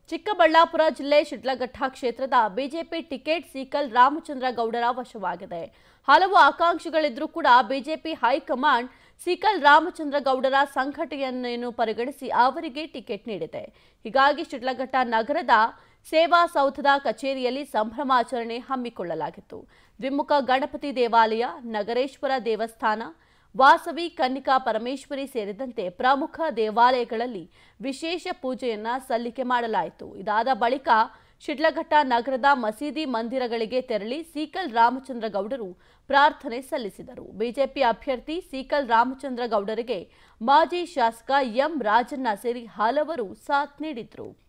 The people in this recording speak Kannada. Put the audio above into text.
ಚಿಕ್ಕಬಳ್ಳಾಪುರ ಜಿಲ್ಲೆ ಶಿಡ್ಲಘಟ್ಟ ಕ್ಷೇತ್ರದ ಬಿಜೆಪಿ ಟಿಕೆಟ್ ಸೀಕಲ್ ರಾಮಚಂದ್ರ ಗೌಡರ ವಶವಾಗಿದೆ ಹಲವು ಆಕಾಂಕ್ಷಿಗಳಿದ್ರೂ ಕೂಡ ಬಿಜೆಪಿ ಹೈಕಮಾಂಡ್ ಸೀಕಲ್ ರಾಮಚಂದ್ರ ಗೌಡರ ಸಂಘಟನೆಯನ್ನು ಪರಿಗಣಿಸಿ ಅವರಿಗೆ ಟಿಕೆಟ್ ನೀಡಿದೆ ಹೀಗಾಗಿ ಶಿಡ್ಲಘಟ್ಟ ನಗರದ ಸೇವಾ ಸೌಧದ ಕಚೇರಿಯಲ್ಲಿ ಸಂಭ್ರಮಾಚರಣೆ ಹಮ್ಮಿಕೊಳ್ಳಲಾಗಿತ್ತು ದ್ವಿಮುಖ ಗಣಪತಿ ದೇವಾಲಯ ನಗರೇಶ್ವರ ದೇವಸ್ಥಾನ ವಾಸವಿ ಕನ್ನಿಕಾ ಪರಮೇಶ್ವರಿ ಸೇರಿದಂತೆ ಪ್ರಮುಖ ದೇವಾಲಯಗಳಲ್ಲಿ ವಿಶೇಷ ಪೂಜೆಯನ್ನ ಸಲ್ಲಿಕೆ ಮಾಡಲಾಯಿತು ಇದಾದ ಬಳಿಕ ಶಿಡ್ಲಘಟ್ಟ ನಗರದ ಮಸೀದಿ ಮಂದಿರಗಳಿಗೆ ತೆರಳಿ ಸೀಕಲ್ ರಾಮಚಂದ್ರ ಗೌಡರು ಪ್ರಾರ್ಥನೆ ಸಲ್ಲಿಸಿದರು ಬಿಜೆಪಿ ಅಭ್ಯರ್ಥಿ ಸೀಕಲ್ ರಾಮಚಂದ್ರ ಗೌಡರಿಗೆ ಮಾಜಿ ಶಾಸಕ ಎಂ ರಾಜಣ್ಣ ಸೇರಿ ಹಲವರು ಸಾಥ್ ನೀಡಿದ್ರು